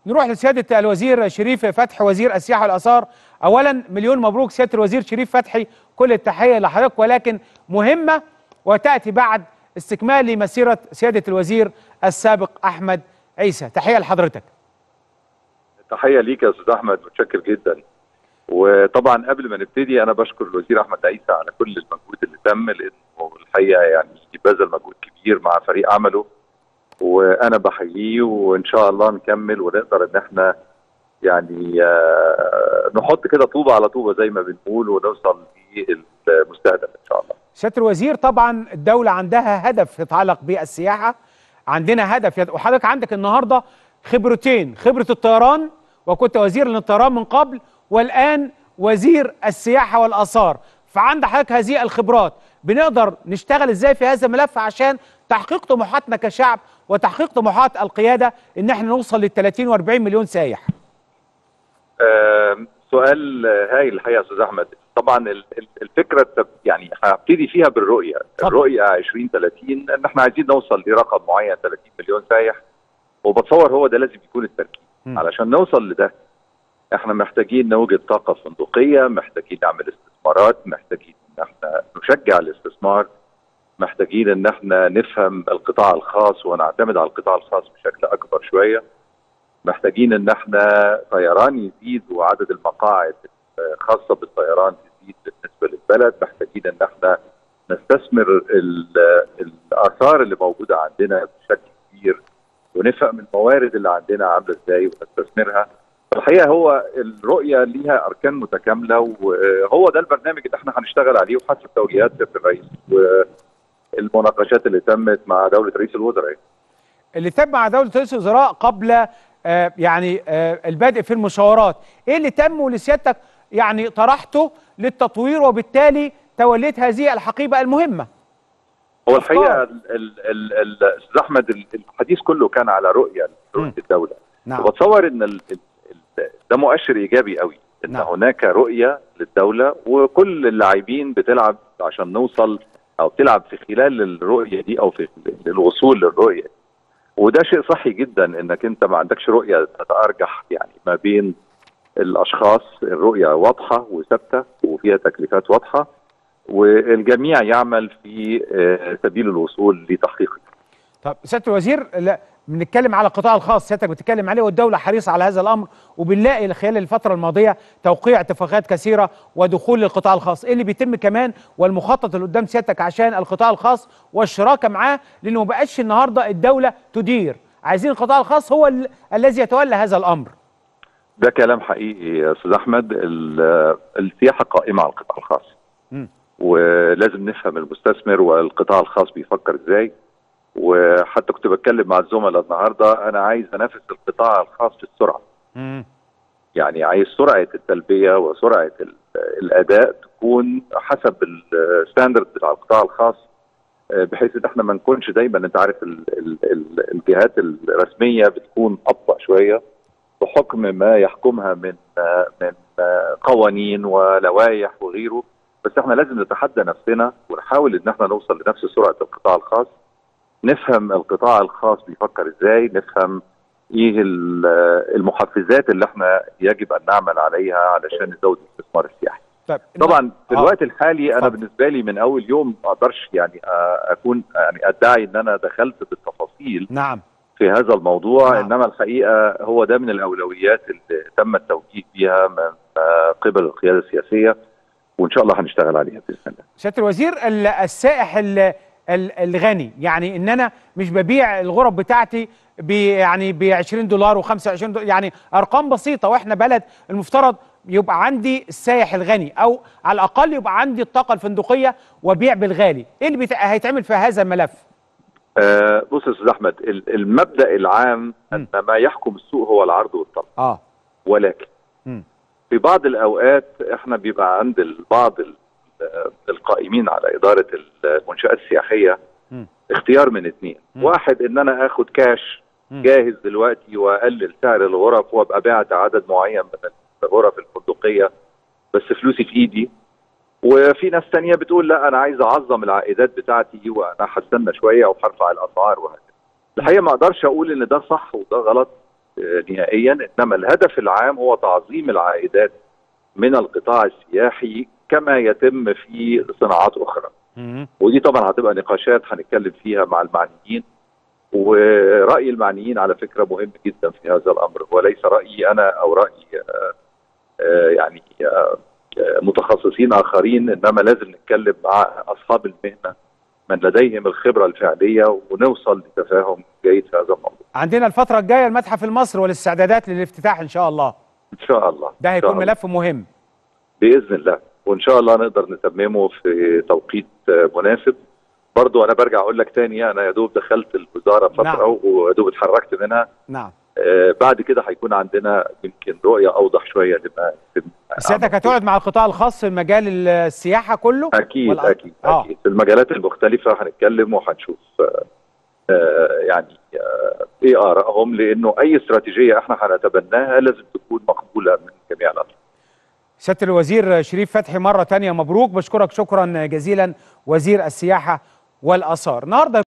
نروح لسياده الوزير شريف فتحي وزير السياحه والاثار اولا مليون مبروك سياده الوزير شريف فتحي كل التحيه لحضرتك ولكن مهمه وتاتي بعد استكمال لمسيره سياده الوزير السابق احمد عيسى تحيه لحضرتك تحيه ليك يا استاذ احمد متشكر جدا وطبعا قبل ما نبتدي انا بشكر الوزير احمد عيسى على كل المجهود اللي تم لانه الحقيقه يعني بذل مجهود كبير مع فريق عمله وانا بحييه وان شاء الله نكمل ونقدر ان احنا يعني آه، نحط كده طوبه على طوبه زي ما بنقول ونوصل للمستهدف ان شاء الله. سياده الوزير طبعا الدوله عندها هدف يتعلق بالسياحه عندنا هدف يت- وحضرتك عندك النهارده خبرتين خبره الطيران وكنت وزير للطيران من قبل والان وزير السياحه والاثار فعند حضرتك هذه الخبرات بنقدر نشتغل ازاي في هذا الملف عشان تحقيق طموحاتنا كشعب وتحقيق طموحات القياده ان احنا نوصل لل 30 و40 مليون سايح آم، سؤال هايل الحقيقه يا استاذ احمد طبعا ال- ال- الفكره التب- يعني هبتدي فيها بالرؤيه اتفضل. الرؤيه 2030 ان احنا عايزين نوصل لرقم معين 30 مليون سايح وبتصور هو ده لازم يكون التركيز مم. علشان نوصل لده احنا محتاجين نوجد طاقه فندقيه محتاجين نعمل استثمارات محتاجين ان احنا نشجع الاستثمار محتاجين ان احنا نفهم القطاع الخاص ونعتمد على القطاع الخاص بشكل اكبر شويه محتاجين ان احنا طيران يزيد وعدد المقاعد الخاصه بالطيران تزيد بالنسبه للبلد محتاجين ان احنا نستثمر ال- الاثار اللي موجوده عندنا بشكل كبير ونفهم الموارد اللي عندنا عامله ازاي ونستثمرها الحقيقه هو الرؤيه ليها اركان متكامله وهو ده البرنامج اللي احنا هنشتغل عليه وحسب توجيهات سياده الرئيس والمناقشات اللي تمت مع دوله رئيس الوزراء اللي تم مع دوله رئيس الوزراء قبل آه، يعني آه، البدء في المشاورات ايه اللي تم ولسيادتك يعني طرحته للتطوير وبالتالي توليت هذه الحقيبه المهمه هو أفكار. الحقيقه ال- ال- ال- ال- استاذ احمد ال- الحديث كله كان على رؤيه رؤيه مم. الدوله نعم وبتصور ان ال- ال- ال- ده مؤشر ايجابي قوي ان نعم. هناك رؤيه للدوله وكل اللاعبين بتلعب عشان نوصل او بتلعب في خلال الرؤيه دي او في الوصول للرؤيه دي. وده شيء صحي جدا انك انت ما عندكش رؤيه تتارجح يعني ما بين الاشخاص الرؤيه واضحه وثابته وفيها تكليفات واضحه والجميع يعمل في آه، سبيل الوصول لتحقيقها طب سياده الوزير لا بنتكلم على القطاع الخاص سيادتك بتتكلم عليه والدوله حريصه على هذا الامر وبنلاقي خلال الفتره الماضيه توقيع اتفاقات كثيره ودخول للقطاع الخاص ايه اللي بيتم كمان والمخطط اللي قدام سيادتك عشان القطاع الخاص والشراكه معاه لانه ما بقاش النهارده الدوله تدير عايزين القطاع الخاص هو ال- الذي يتولى هذا الامر ده كلام حقيقي يا استاذ احمد ال- السياحه قائمه على القطاع الخاص مم. ولازم نفهم المستثمر والقطاع الخاص بيفكر ازاي وحتى كنت بتكلم مع الزملاء النهارده انا عايز انافس القطاع الخاص في السرعه مم. يعني عايز سرعه التلبيه وسرعه ال- الاداء تكون حسب الستاندرد بتاع القطاع الخاص آه، بحيث ان احنا ما نكونش دايما انت عارف ال ال ال الجهات الرسميه بتكون ابطا شويه بحكم ما يحكمها من آه، من آه، قوانين ولوائح وغيره بس احنا لازم نتحدى نفسنا ونحاول ان احنا نوصل لنفس سرعه القطاع الخاص نفهم القطاع الخاص بيفكر ازاي نفهم ايه ال- المحفزات اللي احنا يجب ان نعمل عليها علشان نزود الاستثمار السياحي طب طبعا في آه. الوقت الحالي انا اتفضل. بالنسبه لي من اول يوم ما اقدرش يعني آه، اكون يعني ادعي ان انا دخلت بالتفاصيل نعم في هذا الموضوع نعم. انما الحقيقه هو ده من الاولويات اللي تم التوجيه بها من آه، قبل القياده السياسيه وان شاء الله هنشتغل عليها باذن الله سياده الوزير ال- السائح ال- ال- الغني يعني ان انا مش ببيع الغرف بتاعتي ب يعني ب 20 دولار و25 دولار يعني ارقام بسيطه واحنا بلد المفترض يبقى عندي السائح الغني او على الاقل يبقى عندي الطاقه الفندقيه وبيع بالغالي ايه اللي بيت... هيتعمل في هذا الملف آه، بص يا استاذ احمد ال- المبدا العام ان ما يحكم السوق هو العرض والطلب اه ولكن مم. في بعض الاوقات احنا بيبقى عند البعض ال- القائمين على اداره المنشات السياحيه مم. اختيار من اثنين مم. واحد ان انا اخد كاش مم. جاهز دلوقتي واقلل سعر الغرف وابقى بعت عدد معين من الغرف الفندقيه بس فلوسي في ايدي وفي ناس تانية بتقول لا انا عايز اعظم العائدات بتاعتي وانا هستنى شويه وهرفع الاسعار وهكذا الحقيقه ما اقدرش اقول ان ده صح وده غلط آه، نهائيا انما الهدف العام هو تعظيم العائدات من القطاع السياحي كما يتم في صناعات اخرى مم. ودي طبعا هتبقى نقاشات هنتكلم فيها مع المعنيين ورأي المعنيين على فكرة مهم جدا في هذا الأمر وليس رأيي أنا أو رأي آه، آه، يعني آه، آه، متخصصين آخرين إنما لازم نتكلم مع أصحاب المهنة من لديهم الخبرة الفعلية ونوصل لتفاهم جيد في هذا الموضوع عندنا الفتره الجايه المتحف المصري والاستعدادات للافتتاح ان شاء الله إن شاء الله ده إن هيكون شاء الله. ملف مهم بإذن الله وإن شاء الله نقدر نتممه في توقيت آه، مناسب برضو أنا برجع أقول لك تاني أنا يا دوب دخلت الوزارة فترة نعم. ويا دوب اتحركت منها نعم آه، بعد كده هيكون عندنا يمكن رؤيه اوضح شويه لما يتم سيادتك هتقعد مع القطاع الخاص في مجال السياحه كله اكيد والأ- اكيد آه. اكيد في المجالات المختلفه هنتكلم وهنشوف آه، آه، يعني آه، ايه ارائهم لانه اي استراتيجيه احنا هنتبناها لازم تكون مقبوله من جميع الاطراف سياده الوزير شريف فتحي مره تانية مبروك بشكرك شكرا جزيلا وزير السياحه والاثار النهارده